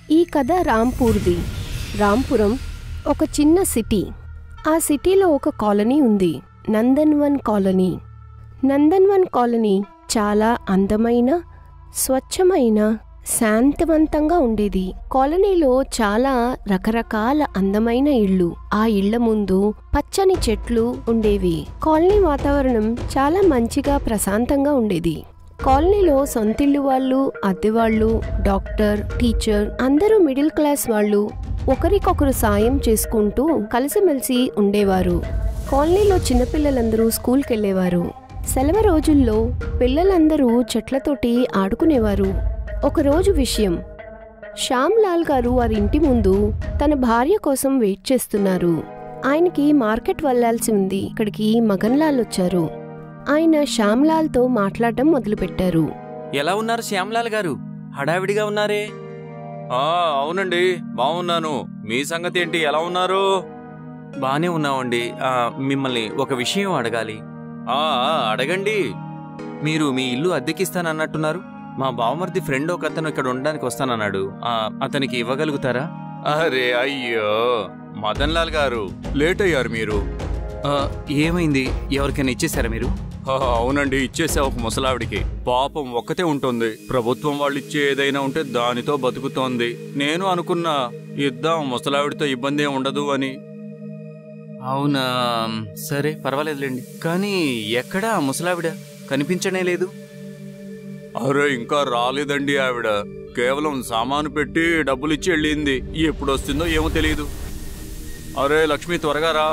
ఈ కథ రాంపూర్ది రాంపురం ఒక చిన్న సిటీ ఆ సిటీలో ఒక కాలనీ ఉంది నందన్వన్ కాలనీ నందన్వన్ కాలనీ చాలా అందమైన స్వచ్ఛమైన శాంతవంతంగా ఉండేది కాలనీలో చాలా రకరకాల అందమైన ఇళ్ళు ఆ ఇళ్ల ముందు పచ్చని చెట్లు ఉండేవి కాలనీ వాతావరణం చాలా మంచిగా ప్రశాంతంగా ఉండేది కాలనీలో సొంతిల్లు వాళ్ళు అద్దెవాళ్ళు డాక్టర్ టీచర్ అందరూ మిడిల్ క్లాస్ వాళ్ళు ఒకరికొకరు సాయం చేసుకుంటూ కలిసిమెలిసి ఉండేవారు కాలనీలో చిన్నపిల్లలందరూ స్కూల్కి వెళ్ళేవారు సెలవు రోజుల్లో పిల్లలందరూ చెట్లతోటి ఆడుకునేవారు ఒకరోజు విషయం శ్యామ్ లాల్ గారు వారి ఇంటి ముందు తన భార్య కోసం వెయిట్ చేస్తున్నారు ఆయనకి మార్కెట్ వెళ్లాల్సి ఉంది ఇక్కడికి మగన్ లాల్ వచ్చారు ఆయన శ్యామ్ లాల్తో మాట్లాడడం మొదలుపెట్టారు ఎలా ఉన్నారు శ్యామ్లాల్ గారు హడావిడిగా ఉన్నారే ఆ అవునండి బాగున్నాను మీ సంగతి ఏంటి ఎలా ఉన్నారు బానే ఉన్నామండి ఆ, మిమ్మల్ని ఒక విషయం అడగాలి ఆ ఆ, అడగండి మీరు మీ ఇల్లు అద్దెకిస్తానన్నట్టున్నారు మా బావమర్ది ఫ్రెండ్ ఒక అతను ఇక్కడ ఉండడానికి వస్తానన్నాడు ఆ, అతనికి ఇవ్వగలుగుతారా అరే అయ్యో మదన్ లాల్ గారు లేట్ అయ్యారు మీరు ఏమైంది ఎవరికైనా ఇచ్చేసారా మీరు అవునండి ఇచ్చేసా ఒక ముసలావిడికి పాపం ఒక్కతే ఉంటుంది ప్రభుత్వం వాళ్ళు ఇచ్చే ఏదైనా ఉంటే దానితో బతుకుతోంది నేను అనుకున్నా ఇద్దాం ముసలావిడితో ఇబ్బంది ఏం ఉండదు అని అవునా సరే పర్వాలేదులేండి కానీ ఎక్కడా ఆ ముసలావిడ కనిపించనే లేదు అరే ఇంకా రాలేదండి ఆవిడ కేవలం సామాను పెట్టి డబ్బులు ఇచ్చి వెళ్ళింది ఎప్పుడు వస్తుందో ఏమో తెలియదు అరే లక్ష్మి త్వరగా రా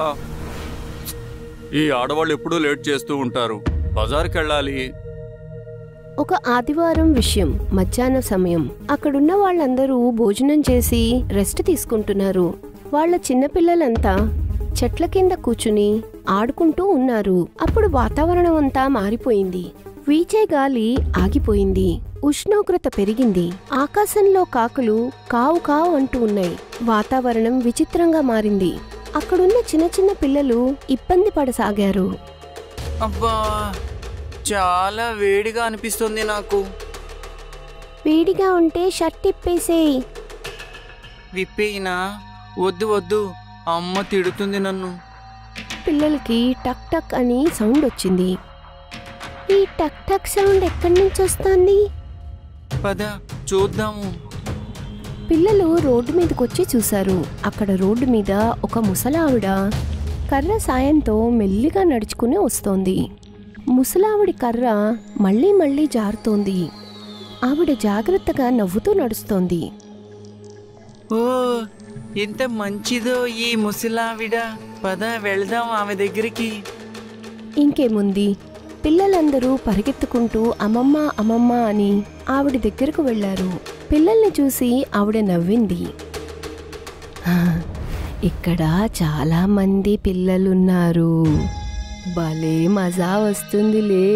ఈ ఆడవాళ్ళు ఎప్పుడూ లేట్ చేస్తూ ఉంటారు బజార్కి వెళ్ళాలి ఒక ఆదివారం విషయం మధ్యాహ్న సమయం అక్కడున్న వాళ్ళందరూ భోజనం చేసి రెస్ట్ తీసుకుంటున్నారు వాళ్ళ చిన్నపిల్లలంతా చెట్ల కింద కూర్చుని ఆడుకుంటూ ఉన్నారు అప్పుడు వాతావరణం అంతా మారిపోయింది వీచే గాలి ఆగిపోయింది ఉష్ణోగ్రత పెరిగింది ఆకాశంలో కాకులు కావు కావు అంటూ ఉన్నాయి వాతావరణం విచిత్రంగా మారింది అక్కడున్న చిన్న చిన్న పిల్లలు ఇబ్బంది పడసాగారు అబ్బా చాలా వేడిగా అనిపిస్తుంది నాకు వేడిగా ఉంటే షర్ట్ ఇప్పేసేయ్ విప్పేయినా వద్దు వద్దు అమ్మ తిడుతుంది నన్ను పిల్లలకి టక్ టక్ అని సౌండ్ వచ్చింది ఈ టక్ టక్ సౌండ్ ఎక్కడి నుంచి వస్తుంది పద చూద్దాము పిల్లలు రోడ్డు మీదకి వచ్చి చూశారు అక్కడ రోడ్డు మీద ఒక ముసలావిడ కర్ర సాయంతో మెల్లిగా నడుచుకుని వస్తోంది ముసలావిడి కర్ర మళ్ళీ మళ్ళీ జారుతోంది ఆవిడ జాగ్రత్తగా నవ్వుతూ నడుస్తోంది ఓ ఎంత మంచిదో ఈ ముసలావిడ పద వెళ్దాం ఆమె దగ్గరికి ఇంకేముంది పిల్లలందరూ పరిగెత్తుకుంటూ అమ్మమ్మ అమ్మమ్మ అని ఆవిడ దగ్గరకు వెళ్లారు పిల్లల్ని చూసి ఆవిడ నవ్వింది "హా, ఇక్కడ చాలా మంది పిల్లలున్నారు భలే మజా వస్తుందిలే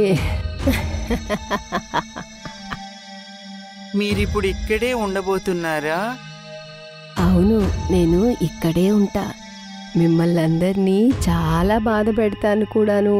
మీరిప్పుడు ఇక్కడే ఉండబోతున్నారా అవును నేను ఇక్కడే ఉంటా మిమ్మల్ని అందరినీ చాలా బాధ పెడతాను కూడాను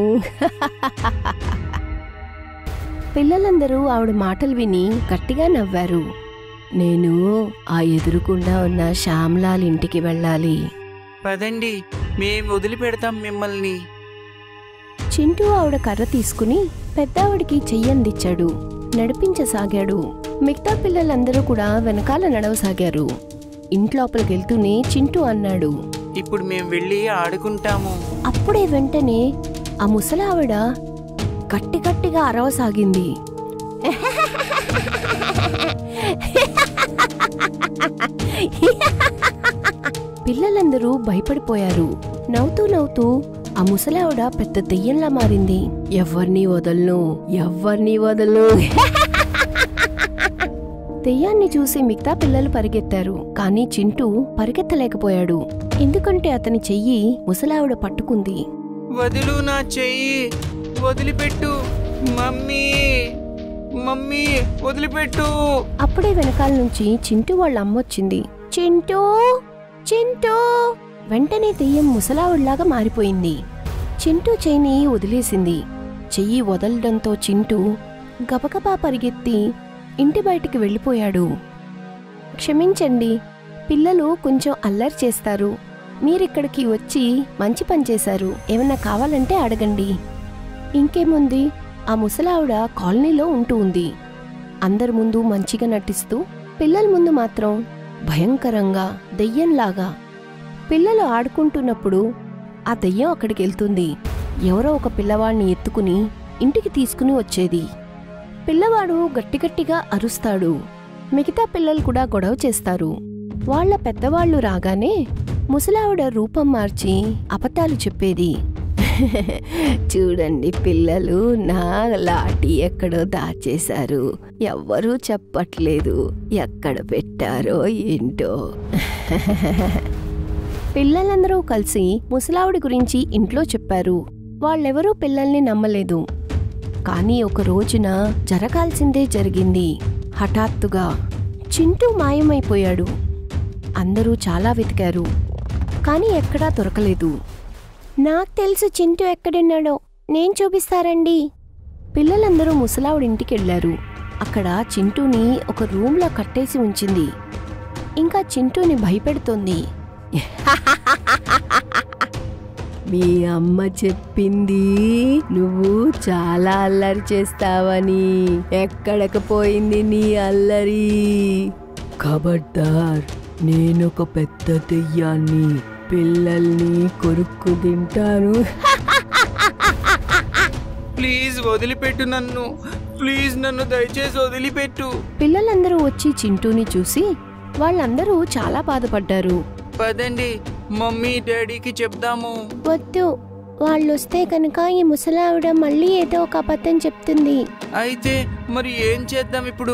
పిల్లలందరూ ఆవిడ మాటలు విని గట్టిగా నవ్వారు నేను ఆ ఎదురుకుండా ఉన్న శ్యామ్లాల్ ఇంటికి వెళ్ళాలి పదండి మేం వదిలిపెడతాం మిమ్మల్ని చింటూ ఆవిడ కర్ర తీసుకుని పెద్దావిడికి చెయ్యందిచ్చాడు నడిపించసాగాడు మిగతా పిల్లలందరూ కూడా వెనకాల నడవసాగారు ఇంట్లోపలికి వెళ్తూనే చింటూ అన్నాడు ఇప్పుడు మేం వెళ్ళి ఆడుకుంటాము అప్పుడే వెంటనే ఆ ముసలావిడ గట్టి గట్టిగా అరవసాగింది పిల్లలందరూ భయపడిపోయారు నవ్వుతూ నవ్వుతూ ఆ ముసలావిడ పెద్ద దెయ్యంలా మారింది ఎవ్వర్నీ వదలను ఎవ్వర్నీ వదలను దెయ్యాన్ని చూసి మిగతా పిల్లలు పరిగెత్తారు కానీ చింటూ పరిగెత్తలేకపోయాడు ఎందుకంటే అతని చెయ్యి ముసలావిడ పట్టుకుంది వదులు నా చెయ్యి వదిలిపెట్టు మమ్మీ మమ్మీ వదిలిపెట్టు అప్పుడే వెనకాల నుంచి చింటూ వాళ్ళ అమ్మొచ్చింది చింటూ చింటూ వెంటనే దెయ్యం ముసలావిడ్లాగా మారిపోయింది చింటూ చెయ్యిని వదిలేసింది చెయ్యి వదలడంతో చింటూ గబగబా పరిగెత్తి ఇంటి బయటికి వెళ్ళిపోయాడు క్షమించండి పిల్లలు కొంచెం అల్లరి చేస్తారు మీరిక్కడికి వచ్చి మంచి పని చేశారు ఏమన్నా కావాలంటే అడగండి ఇంకేముంది ఆ ముసలావిడ కాలనీలో ఉంటూ ఉంది అందరి ముందు మంచిగా నటిస్తూ పిల్లల ముందు మాత్రం భయంకరంగా దెయ్యంలాగా పిల్లలు ఆడుకుంటున్నప్పుడు ఆ దెయ్యం అక్కడికి వెళ్తుంది ఎవరో ఒక పిల్లవాడిని ఎత్తుకుని ఇంటికి తీసుకుని వచ్చేది పిల్లవాడు గట్టిగట్టిగా అరుస్తాడు మిగతా పిల్లలు కూడా గొడవ చేస్తారు వాళ్ళ పెద్దవాళ్ళు రాగానే ముసలావిడ రూపం మార్చి అబద్ధాలు చెప్పేది చూడండి పిల్లలు నా లాఠీ ఎక్కడో దాచేశారు ఎవ్వరూ చెప్పట్లేదు ఎక్కడ పెట్టారో ఏంటో పిల్లలందరూ కలిసి ముసలావిడి గురించి ఇంట్లో చెప్పారు వాళ్ళెవరూ పిల్లల్ని నమ్మలేదు కానీ ఒక రోజున జరగాల్సిందే జరిగింది హఠాత్తుగా చింటూ మాయమైపోయాడు అందరూ చాలా వెతికారు కానీ ఎక్కడా దొరకలేదు నాకు తెలుసు చింటూ ఎక్కడున్నాడో నేను చూపిస్తారండి పిల్లలందరూ ముసలావిడి ఇంటికి వెళ్ళారు అక్కడ చింటూని ఒక రూమ్లో కట్టేసి ఉంచింది ఇంకా చింటూని భయపెడుతోంది మీ అమ్మ చెప్పింది నువ్వు చాలా అల్లరి చేస్తావని ఎక్కడకు పోయింది నీ అల్లరి ఖబర్దార్ నేనొక పెద్ద దెయ్యాన్ని పిల్లల్ని కొరుక్కు తింటాను ప్లీజ్ వదిలిపెట్టు నన్ను ప్లీజ్ నన్ను దయచేసి వదిలిపెట్టు పిల్లలందరూ వచ్చి చింటూని చూసి వాళ్ళందరూ చాలా బాధపడ్డారు పదండి మమ్మీ డాడీకి చెప్దాము వద్దు వాళ్ళొస్తే కనుక ఈ ముసలావిడ మళ్ళీ ఏదో ఒక అబద్ధం చెప్తుంది అయితే మరి ఏం చేద్దాం ఇప్పుడు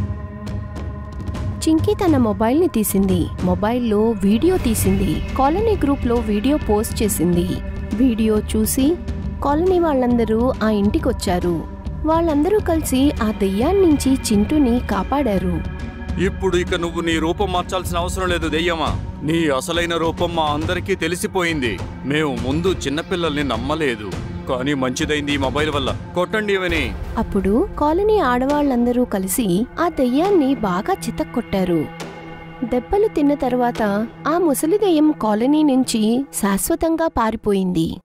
చింకీ తన మొబైల్ని తీసింది మొబైల్లో వీడియో తీసింది కాలనీ గ్రూప్లో వీడియో పోస్ట్ చేసింది వీడియో చూసి కాలనీ వాళ్ళందరూ ఆ ఇంటికొచ్చారు వాళ్ళందరూ కలిసి ఆ దెయ్యాన్నించి చింటూని కాపాడారు ఇప్పుడు ఇక నువ్వు నీ రూపం మార్చాల్సిన అవసరం లేదు దెయ్యమా నీ అసలైన రూపం మా అందరికీ తెలిసిపోయింది మేము ముందు చిన్నపిల్లల్ని నమ్మలేదు కానీ మంచిదైంది ఈ మొబైల్ వల్ల కొట్టండి ఇవని అప్పుడు కాలనీ ఆడవాళ్ళందరూ కలిసి ఆ దెయ్యాన్ని బాగా చితక్కొట్టారు దెబ్బలు తిన్న తర్వాత ఆ ముసలి దెయ్యం కాలనీ నుంచి శాశ్వతంగా పారిపోయింది